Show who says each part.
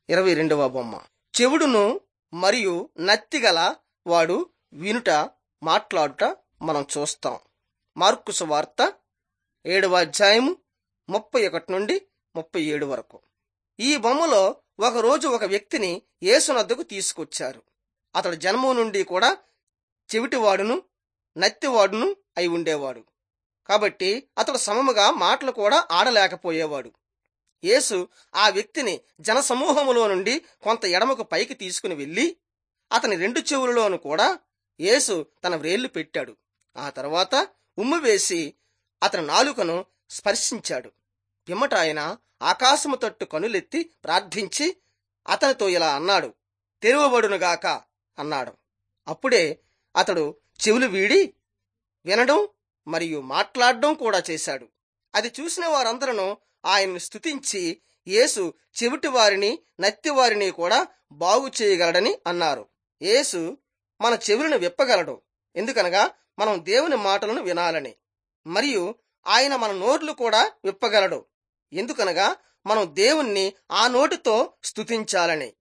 Speaker 1: ఇరవై రెండవ బొమ్మ చెవుడును మరియు నత్తిగల వాడు వినుట మాట్లాడుట మనం చూస్తాం మార్కు సువార్త ఏడవ అధ్యాయము ముప్పై ఒకటి నుండి ముప్పై ఏడు వరకు ఈ బొమ్మలో ఒకరోజు ఒక వ్యక్తిని యేసునద్దకు తీసుకొచ్చారు అతడు జన్మం నుండి కూడా చెవిటివాడును నత్తివాడును అయి ఉండేవాడు కాబట్టి అతడు సమముగా మాటలు కూడా ఆడలేకపోయేవాడు యేసు ఆ వ్యక్తిని జనసమూహములో నుండి కొంత ఎడమకు పైకి తీసుకుని వెళ్ళి అతని రెండు చెవులలోను కూడా యేసు తన వ్రేళ్లు పెట్టాడు ఆ తర్వాత ఉమ్ము వేసి అతని నాలుకను స్పర్శించాడు పిమ్మట ఆయన ఆకాశము తట్టు కనులెత్తి ప్రార్థించి అతనితో ఇలా అన్నాడు తెరువబడునుగాక అన్నాడు అప్పుడే అతడు చెవులు వీడి వినడం మరియు మాట్లాడడం కూడా చేశాడు అది చూసిన వారందరూ ఆయన్ను స్తుతించి యేసు చెవిటి వారిని నత్తి వారిని కూడా బాగు చేయగలడని అన్నారు యేసు మన చెవులను విప్పగలడు ఎందుకనగా మనం దేవుని మాటలను వినాలని మరియు ఆయన మన నోర్లు కూడా విప్పగలడు ఎందుకనగా మనం దేవుణ్ణి ఆ నోటితో స్తుతించాలని